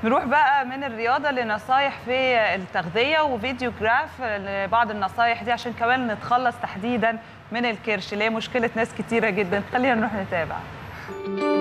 نروح بقى من الرياضه لنصايح في التغذيه وفيديو جراف لبعض النصايح دي عشان كمان نتخلص تحديدا من الكرش اللي هي مشكله ناس كتيره جدا خلينا نروح نتابع